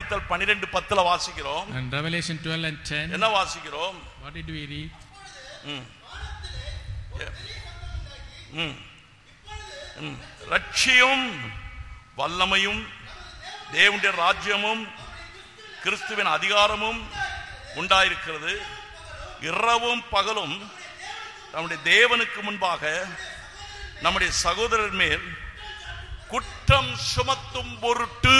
வெளிப்படுத்தல் பனிரெண்டு பத்துல வாசிக்கிறோம் And Revelation 12 and 10, என்ன வாசிக்கிறோம் what did we read? ம். Yeah. ம். ம். ரட்சியும் வல்லமையும் தேவனுடைய ராஜ்யமும் கிறிஸ்துவின் அதிகாரமும் உண்டாயிருக்கிறது இரவும் பகலும் நம்முடைய தேவனுக்கு முன்பாக நம்முடைய சகோதரர் மேல் குற்றம் சுமத்தும் பொருட்டு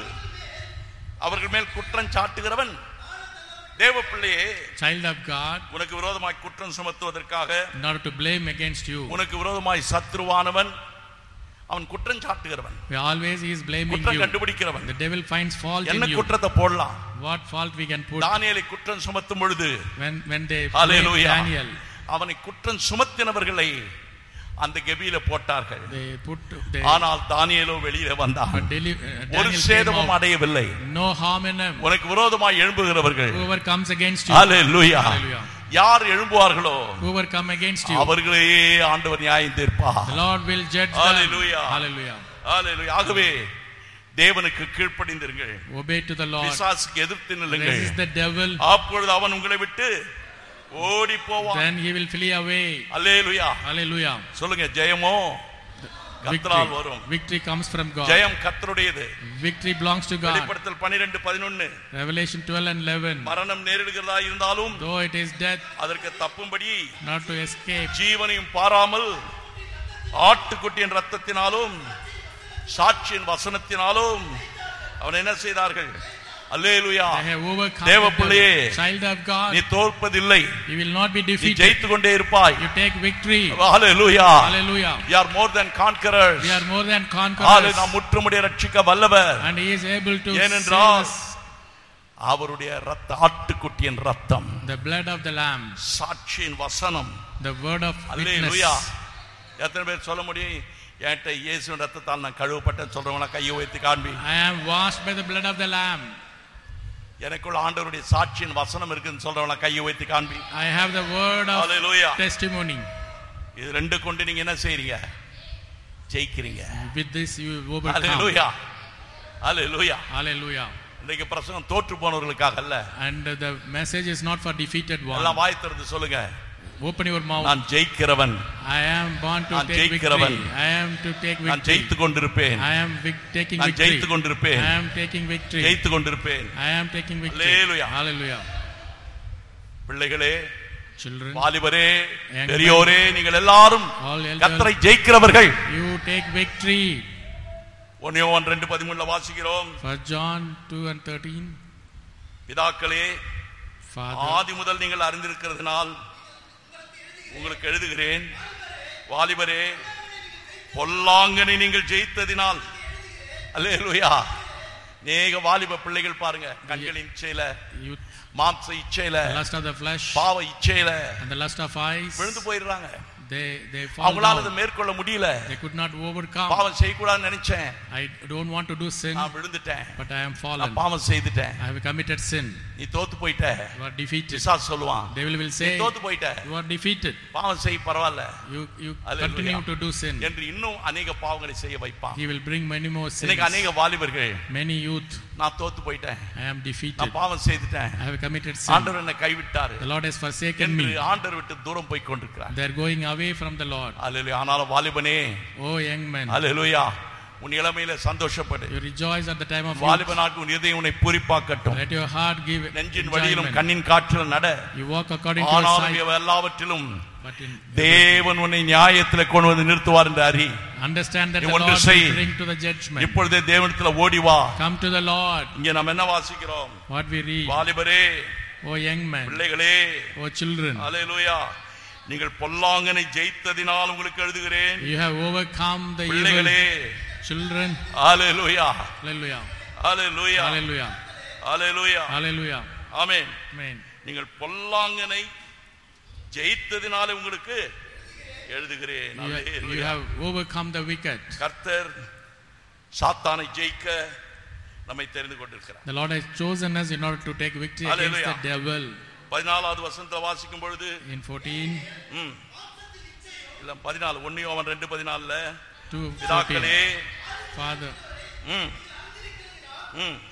அவர்கள் மேல் குற்றம் சாட்டுகிறவன் தேவ பிள்ளையே Child of God, உனக்கு விரோதமாய் குற்றம் சுமத்துவதற்காக in order to blame against you. உனக்கு விரோதமாய் சத்ருவானவன் அவன் குற்றம் சாட்டுகிறவன் Always he is blaming குற்றம் you. கண்டுபிடிக்கிறவன் The devil finds fault in என்ன you. குற்றத்தை போடலாம் What fault we can put தானியேலை குற்றம் சுமத்தும் பொழுது when, when they blame hallelujah Daniel. அவனை குற்றம் சுமத்தினவர்களை அந்த கெபியில போட்டார்கள் They put, they, ஆனால் தானியேலோ வெளியில வந்தான் but deli- uh, ஒரு Daniel came சேதமும் out. அடையவில்லை No harm in him. உனக்கு விரோதமாய் எழும்புகிறவர்கள் Whoever comes against you, hallelujah Hallelujah. யார் எழும்புவார்களோ whoever come against you, அவர்களையே ஆண்டவர் நியாயம் தீர்ப்பார் the Lord will judge them. Hallelujah. Hallelujah. ஹalleluya ஆகவே தேவனுக்கு கீழ்ப்படிந்திருங்கள் Obey to the Lord. பிசாசுக்கு எதிர்த்து நில்லுங்கள் Resist the devil, அப்பொழுது அவன் உங்களை விட்டு ஓடி போவான் then he will flee away. அல்லேலுயா Hallelujah. சொல்லுங்க ஜெயமோ கர்த்தரால் Victory. வரும் Victory comes from God. ஜெயம் கர்த்தருடையது Victory belongs to God. வெளிப்படுத்தல் பனிரெண்டு பதினொன்னு Revelation 12 and 11. மரணம் நேரிடுகிறதா இருந்தாலும் Though it is death, அதற்கு தப்பும்படி not to escape, ஜீவனையும் பாராமல் ஆட்டுக்குட்டியின் ரத்தத்தினாலும் சாட்சியின் வசனத்தினாலும் அவன் என்ன செய்தார்கள் அல்லேலுயா they have overcome தேவ the devil. பிள்ளையே, Child of God, நீ தோற்பதில்லை you will not be நீ defeated. ஜெயித்து கொண்டே இருப்பாய் You take victory. Hallelujah Hallelujah. we are more than conquerors We are more than hallelujah conquerors. நாம் முற்றுமுடிய ரட்சிக்க வல்லவர் And he is able to ஏனென்றால் save us. அவருடைய ரத்த ஆட்டுக்குட்டியின் ரத்தம் The blood of the Lamb, சாட்சியின் வசனம் the word of hallelujah witness. எத்தனை பேர் சொல்ல முடியும் என்கிட்ட இயேசுவின் ரத்தத்தால் நான் கழுவப்பட்டேன்னு சொல்றவங்களா கையை உயர்த்தி காண்பி I am washed by the blood of the Lamb. எனக்குள்ள ஆண்டவருடைய சாட்சியின் வசனம் இருக்குன்னு சொல்றவங்களா கையை உயர்த்தி காண்பி I have the word of hallelujah testimony. இது ரெண்டு கொண்டு நீங்க என்ன செய்றீங்க ஜெயிக்கிறீங்க With this you overcome. Hallelujah hallelujah Hallelujah. இன்னைக்கு பிரசங்கம் தோற்று போனவர்களுக்காக அல்ல And the message is not for defeated எல்லாம் one. வாய் திறந்து சொல்லுங்க Open your mouth. நான் ஜெயிக்கிறவன் I am born to நான் take ஜெயிக்கிறவன். victory. I am to take நான் victory. ஜெயித்து கொண்டிருப்பேன் I am vic- taking நான் victory. ஜெயித்து கொண்டிருப்பேன் I am taking victory. ஜெயித்து கொண்டிருப்பேன் I am taking victory. Hallelujah. Hallelujah. பிள்ளைகளே Children, வாலிபரே Young பெரியோரே நீங்கள் எல்லாரும் all elders, கத்தரை ஜெயிக்கிறவர்கள் you take victory. ஒன்னே ஒன் ரெண்டு பதிமூணுல வாசிக்கிறோம் First John 2 and 13. பிதாக்களே Father, ஆதி முதல் நீங்கள் அறிந்திருக்கிறதுனால் உங்களுக்கு எழுதுகிறேன் வாலிபரே பொல்லாங்கனை நீங்கள் ஜெயித்ததினால் அல்லேலூயா நேக வாலிப பிள்ளைகள் பாருங்க கண்களின் இச்சையில you, மாம்ச இச்சையில the lust of the flesh பாவ இச்சையில and the lust of eyes, விழுந்து போயிடுறாங்க they, they fall அவங்களால அதை down. மேற்கொள்ள முடியல They could not overcome. பாவம் செய்யக்கூடாதுன்னு நினைச்சேன் I don't want to do sin, நான் விழுந்துட்டேன் but I am fallen. நான் பாவம் செய்துட்டேன் I have committed sin. நீ தோத்து போயிட்ட You are defeated. பிசாசு சொல்லுவான் Devil will நீ say, தோத்து போயிட்ட you are defeated. பாவம் செய் பரவாயில்ல You, you Hallelujah. continue to do sin. என்று இன்னும் அநேக பாவங்களை செய்ய வைப்பான் He will bring many more sins. இன்னைக்கு அநேக வாலிபர்கள் Many youth, நான் தோத்து போயிட்டேன் I am defeated. நான் பாவம் செய்துட்டேன் I have committed sin. ஆண்டவர் என்னை கைவிட்டாரு The Lord has forsaken என்று me. ஆண்டவர் விட்டு தூரம் போய் கொண்டிருக்கிறார் They are going away from the Lord. அல்லேலூயா ஆனாலும் வாலிபனே Oh, young man, அல்லேலூயா உன் இளமையில சந்தோஷப்படு you rejoice at the time of youth. வாலிபனாக்கு உன் இதயம் உன்னை பூரிப்பாக்கட்டும் Let your heart give நெஞ்சின் வழியிலும் enjoyment. கண்ணின் காற்றிலும் நட You walk according to your ஆனாலும் sight, இவை எல்லாவற்றிலும் but in, தேவன் உன்னை நியாயத்தில் கொண்டு வந்து நிறுத்துவார் என்று அறி understand that நீ the ஒன்று Lord செய். will bring to the judgment. இப்பொழுதே தேவனத்துல ஓடி வா Come to the Lord. இங்க நம்ம என்ன வாசிக்கிறோம் What we read. வாலிபரே Oh, young man. பிள்ளைகளே Oh, children. அல்லேலூயா நீங்கள் பொல்லாங்கனை ஜெயித்ததினால் உங்களுக்கு எழுதுகிறேன் You have overcome the evil. பிள்ளைகளே Children. அல்லேலூயா Hallelujah. அல்லேலூயா Hallelujah. அல்லேலூயா Hallelujah. ஆமென் Amen. நீங்கள் பொல்லாங்கனை ஜெயித்ததினாலே உங்களுக்கு எழுதுகிறேன் You, have- you hallelujah. have overcome the wicked. கர்த்தர் சாத்தானை ஜெயிக்க நம்மை தெரிந்து கொண்டிருக்கிறார் The Lord has chosen us in order to take victory against Hallelujah. the devil. பதினாலாவது வசனத்தை வாசிக்கும் பொழுது In 14 ம், இல்ல பதினாலு ஒன்னு அவன் ரெண்டு பதினாலுல to 14. பிதாக்களே Father, ம், ம்,